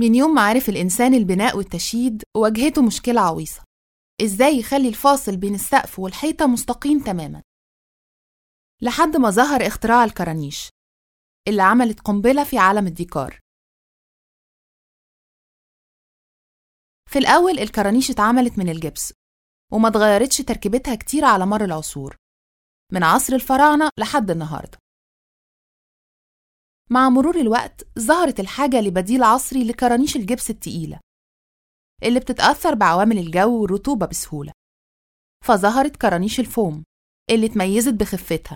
من يوم ما عرف الإنسان البناء والتشييد واجهته مشكلة عويصة إزاي يخلي الفاصل بين السقف والحيطة مستقيم تماما لحد ما ظهر اختراع الكرانيش اللي عملت قنبلة في عالم الديكور في الأول الكرانيش اتعملت من الجبس وما اتغيرتش تركيبتها كتير على مر العصور من عصر الفراعنة لحد النهاردة مع مرور الوقت ظهرت الحاجة لبديل عصري لكرانيش الجبس التقيلة اللي بتتأثر بعوامل الجو والرطوبة بسهولة فظهرت كرانيش الفوم اللي اتميزت بخفتها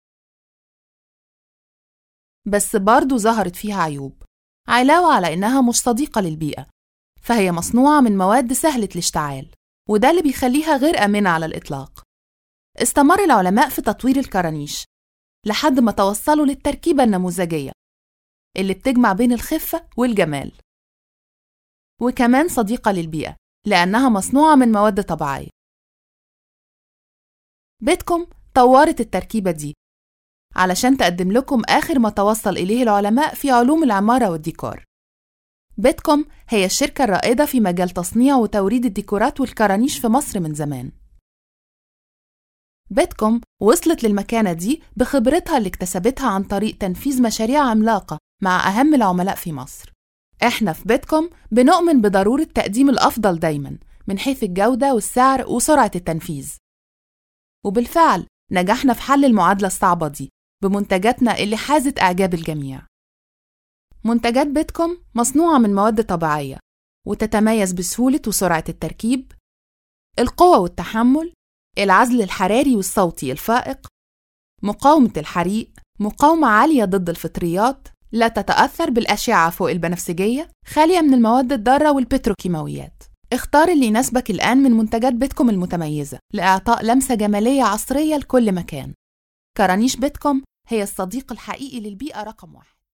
بس برضه ظهرت فيها عيوب علاوة على إنها مش صديقة للبيئة فهي مصنوعة من مواد سهلة الاشتعال وده اللي بيخليها غير آمنة على الإطلاق استمر العلماء في تطوير الكرانيش لحد ما توصلوا للتركيبة النموذجية اللي بتجمع بين الخفة والجمال وكمان صديقة للبيئة لأنها مصنوعة من مواد طبيعية بيتكم طورت التركيبة دي علشان تقدم لكم آخر ما توصل إليه العلماء في علوم العمارة والديكور بيتكم هي الشركة الرائدة في مجال تصنيع وتوريد الديكورات والكرانيش في مصر من زمان بيتكم وصلت للمكانة دي بخبرتها اللي اكتسبتها عن طريق تنفيذ مشاريع عملاقة مع أهم العملاء في مصر إحنا في بيتكم بنؤمن بضرورة تقديم الأفضل دايماً من حيث الجودة والسعر وسرعة التنفيذ وبالفعل نجحنا في حل المعادلة الصعبة دي بمنتجاتنا اللي حازت إعجاب الجميع منتجات بيتكم مصنوعة من مواد طبيعية وتتميز بسهولة وسرعة التركيب القوة والتحمل العزل الحراري والصوتي الفائق مقاومة الحريق مقاومة عالية ضد الفطريات لا تتأثر بالأشعة فوق البنفسجية خالية من المواد الضارة والبتروكيماويات اختار اللي يناسبك الآن من منتجات بيتكم المتميزة لإعطاء لمسة جمالية عصرية لكل مكان كرانيش بيتكم هي الصديق الحقيقي للبيئة رقم واحد